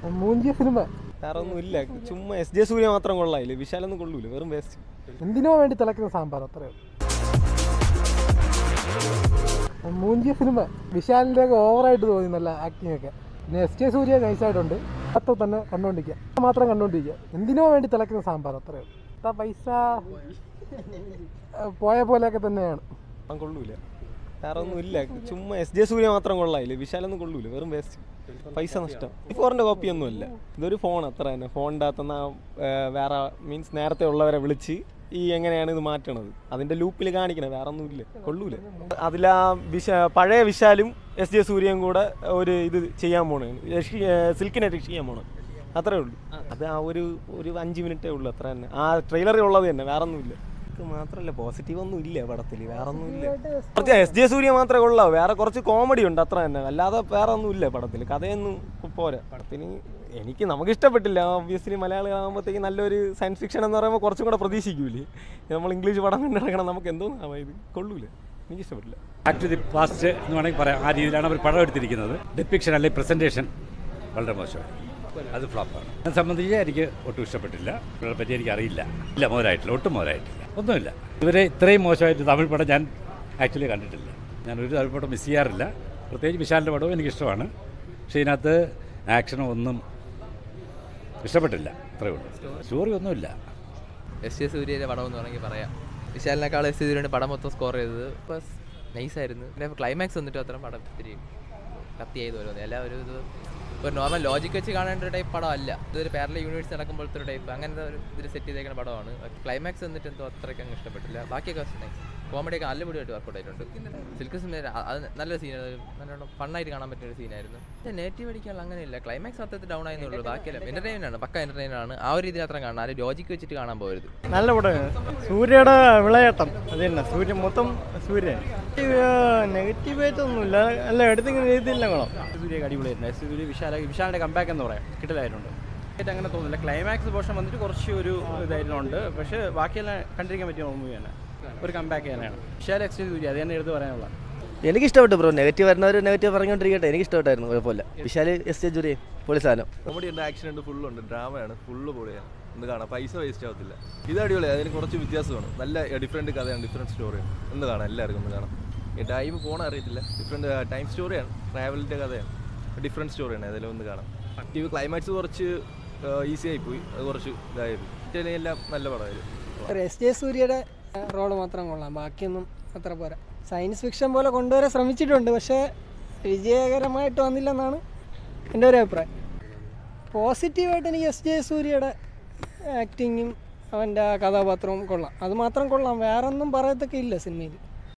മൂഞ്ചിയ cinema വേറെ ഒന്നും ഇല്ല ചുമ്മാ എസ് ജെ സൂര്യ മാത്രം കൊള്ളായില്ലേ വിശാലൊന്നും കൊള്ളൂല വെറും വേസ്റ്റ് എന്തിനോ വേണ്ടി തിളക്കുന്ന സാമ്പാർ അത്രയോ മൂഞ്ചിയ സിനിമ വിശാലിൻ്റെ ഒക്കെ ഓവറായിട്ട് തോന്നി നല്ല ആക്ടിങ് ഒക്കെ പിന്നെ എസ് ജെ സൂര്യ നൈസായിട്ടുണ്ട് അത്ര തന്നെ കണ്ടുകൊണ്ടിരിക്കുക മാത്രം കണ്ടുകൊണ്ടിരിക്കുക എന്തിനോ വേണ്ടി തിളക്കുന്ന സാമ്പാർ അത്രയോ ആ പൈസ ആ, പോയ പോലെയൊക്കെ തന്നെയാണ് അവൻ കൊള്ളൂല വേറെ ഒന്നും ഇല്ല ചുമ്മാ എസ് ജെ സൂര്യ മാത്രം കൊള്ളായില്ലേ വിശാലൊന്നും കൊള്ളൂല വെറും വേസ്റ്റ് പൈസ നഷ്ടം ഈ ഫോറിന്റെ കോപ്പി ഒന്നും അല്ല ഇതൊരു ഫോൺ അത്ര തന്നെ ഫോണിൻ്റെ അകത്തുനിന്ന് വേറെ മീൻസ് നേരത്തെ ഉള്ളവരെ വിളിച്ച് ഈ എങ്ങനെയാണ് ഇത് മാറ്റണത് അതിന്റെ ലൂപ്പിൽ കാണിക്കണത് വേറെ ഒന്നും ഇല്ല കൊള്ളൂല അതിലാ വിശ പഴയ വിശാലും എസ് ജെ സൂര്യയും കൂടെ ഒരു ഇത് ചെയ്യാൻ പോണാണ് രക്ഷി- ഏ, സിൽക്കിനെ രക്ഷിക്കാൻ പോണത് അത്രേ ഉള്ളൂ അത് ആ ഒരു ഒരു അഞ്ച് മിനിറ്റേ ഉള്ളൂ അത്ര തന്നെ ആ ട്രെയിലറിൽ ഉള്ളത് തന്നെ വേറെ ഒന്നുമില്ല ഇത് മാത്രമല്ല പോസിറ്റീവ് ഒന്നും ഇല്ല പടത്തിൽ വേറെ ഒന്നും ഇല്ല കുറച്ച് എസ് ജെ സൂര്യ മാത്രമേ കൊള്ളാവൂ വേറെ കുറച്ച് കോമഡി ഉണ്ട് അത്ര തന്നെ അല്ലാതെ വേറെ ഒന്നും ഇല്ല പടത്തിൽ കഥയൊന്നും പോരാ പടത്തിന് എനിക്ക് നമുക്ക് ഇഷ്ടപ്പെട്ടില്ല ഒബ്വിയസ്ലി മലയാളികളാകുമ്പോഴത്തേക്ക് നല്ലൊരു സയൻസ് ഫിക്ഷൻ എന്ന് പറയുമ്പോൾ കുറച്ചും കൂടെ പ്രതീക്ഷിക്കൂലേ നമ്മൾ ഇംഗ്ലീഷ് പടം കണ്ടിറങ്ങണം നമുക്ക് എന്തോ ആവാം ഇത് കൊള്ളൂല എനിക്ക് ഇഷ്ടപ്പെട്ടില്ല ബാക്ക് ടു ദി പാസ്റ്റ് എന്ന് വേണമെങ്കിൽ പറയാം ആ രീതിയിലാണ് അവർ പടം എടുത്തിരിക്കുന്നത് ഡിപ്പിക്ഷൻ അല്ലെങ്കിൽ പ്രസൻറ്റേഷൻ വളരെ മോശമാണ് അത് ഫ്ലോപ്പാണ് എന്നെ സംബന്ധിച്ച് എനിക്ക് ഒട്ടും ഇഷ്ടപ്പെട്ടില്ല ഇവരെ പറ്റി എനിക്ക് അറിയില്ല ഇല്ല മോരായിട്ടില്ല ഒട്ടും മോരായിട്ടില്ല ഒന്നുമില്ല ഇവരെ ഇത്രയും മോശമായിട്ട് തമിഴ് പടം ഞാൻ ആക്ച്വലി കണ്ടിട്ടില്ല ഞാൻ ഒരു തമിഴ് പടം മിസ് ചെയ്യാറില്ല പ്രത്യേകിച്ച് വിശാലിൻ്റെ പടവും എനിക്കിഷ്ടമാണ് പക്ഷേ ഇതിനകത്ത് ആക്ഷനും ഒന്നും ഇഷ്ടപ്പെട്ടില്ല അത്രയേ ഉള്ളൂ സ്റ്റോറി ഒന്നുമില്ല എസ് ജെ സൂര്യയുടെ പടം എന്ന് വേണമെങ്കിൽ പറയാം വിശാലിനേക്കാൾ എസ് ജെ സൂര്യയുടെ പടം മൊത്തം സ്കോർ ചെയ്തത് പ്ലസ് നൈസായിരുന്നു പിന്നെ ക്ലൈമാക്സ് വന്നിട്ട് അത്ര പടം ഇത്തിരി കത്തി ചെയ്ത് വരുന്നത് അല്ല ഒരു ഇത് ഒരു നോർമൽ ലോജിക് വെച്ച് കാണേണ്ട ഒരു ടൈപ്പ് പടം അല്ല ഇതൊരു പാരല യൂണിവേഴ്സ് നടക്കുമ്പോഴത്തെ ഒരു ടൈപ്പ് അങ്ങനത്തെ ഒരു ഇതിൽ സെറ്റ് ചെയ്തേക്കുന്ന പടമാണ് ക്ലൈമാക്സ് വന്നിട്ട് എന്തോ അത്രയ്ക്ക് അങ്ങ് ഇഷ്ടപ്പെട്ടില്ല ബാക്കിയൊക്കെ നൈസ് കോമഡിയൊക്കെ അല്ലുപൊടിയായിട്ട് വർക്കൗട്ട് ആയിട്ടുണ്ട് സിൽക്ക് സിനിമ അത് നല്ല സീനാണ് നല്ലോണം ഫണ്ണായിട്ട് കാണാൻ പറ്റിയ ഒരു സീനായിരുന്നു പക്ഷേ നെഗറ്റീവ് അടിക്കാനുള്ള അങ്ങനെയില്ല ക്ലൈമാക്സ് അത്രത്തിൽ ഡൗൺ ആയെന്നുള്ളൂ ബാക്കിയല്ല എന്റർടൈൻമെന്റ് ആണ് പക്ക എന്റർടൈനർ ആണ് ആ ഒരു രീതിയിൽ അത്ര കാണാൻ ആരും ലോജിക്ക് വെച്ചിട്ട് കാണാൻ പോകരുത് നല്ല പടമാണ് സൂര്യയുടെ വിളയാട്ടം അത് തന്നെ സൂര്യൻ മൊത്തം സൂര്യൻ നെഗറ്റീവായിട്ടൊന്നുമില്ല അല്ല എടുത്തിങ്ങനെ എഴുതിയില്ല കൊള്ളാം സൂര്യ അടിപൊളിയായിരുന്നു എസ് സൂര്യ വിശാല വിശാലിന്റെ കമ്പാക്ക് എന്ന് പറയാം കിട്ടലായിട്ടുണ്ട് ആയിട്ട് അങ്ങനെ തോന്നുന്നില്ല ക്ലൈമാക്സ് പോർഷൻ വന്നിട്ട് കുറച്ച് ഒരു ഇതായിരുന്നുണ്ട് പക്ഷേ ബാക്കിയെല്ലാം കണ്ടിരിക്കാൻ പറ്റിയ മൂവിയാണ് ഒരു കമ്പാക്ക് തന്നെയാണ് വിശാല എക്സ് സൂര്യ അത് തന്നെ എടുത്ത് പറയാനുള്ള എനിക്ക് ഇഷ്ടപ്പെട്ടു ബ്രോ നെഗറ്റീവ് വരുന്നവർ നെഗറ്റീവ് പറഞ്ഞുകൊണ്ടിരിക്കട്ടെ എനിക്ക് ഇഷ്ടപ്പെട്ടായിരുന്നു കുഴപ്പമില്ല വിശാല് എസ് എ ജുരി പൊളി സാധനം കോമഡി ഉണ്ട് ആക്ഷൻ ഉണ്ട് ഫുള്ളുണ്ട് ഡ്രാമയാണ് ഫുള്ള് പൊളിയാണ് ഒന്ന് കാണാം പൈസ വേസ്റ്റ് ആവത്തില്ല ഇത് അടിപൊളിയാണ് അതിന് കുറച്ച് വ്യത്യാസമാണ് നല്ല ഡിഫറെൻറ്റ് കഥയാണ് ഡിഫറെൻറ്റ് സ്റ്റോറിയാണ് ഒന്ന് കാണാം എല്ലാവർക്കും ഒന്ന് കാണാം ഈ ടൈം പോണ അറിയത്തില്ല ഡിഫറെൻറ്റ് ടൈം സ്റ്റോറിയാണ് ട്രാവലിൻ്റെ കഥയാണ് ഡിഫറെൻറ്റ് സ്റ്റോറിയാണ് അതിൽ ഒന്ന് കാണാം ആക്റ്റീവ് ക്ലൈമാക്സ് കുറച്ച് ഈസി ആയിപ്പോയി അത് കുറച്ച് ഇതായിരുന്നു മറ്റേ എല്ലാം നല്ല പടമായിരുന്നു എസ് ജെ സൂര്യയുടെ റോള് മാത്രം കൊള്ളാം ബാക്കിയൊന്നും അത്ര പോരാ സയൻസ് ഫിക്ഷൻ പോലെ കൊണ്ടുവരാൻ ശ്രമിച്ചിട്ടുണ്ട് പക്ഷേ വിജയകരമായിട്ട് വന്നില്ലെന്നാണ് എൻ്റെ ഒരു അഭിപ്രായം പോസിറ്റീവായിട്ട് എനിക്ക് എസ് ജെ സൂര്യയുടെ ആക്ടിങ്ങും അവൻ്റെ കഥാപാത്രവും കൊള്ളാം അത് മാത്രം കൊള്ളാം വേറൊന്നും പറയത്തൊക്കെ ഇല്ല സിനിമയിൽ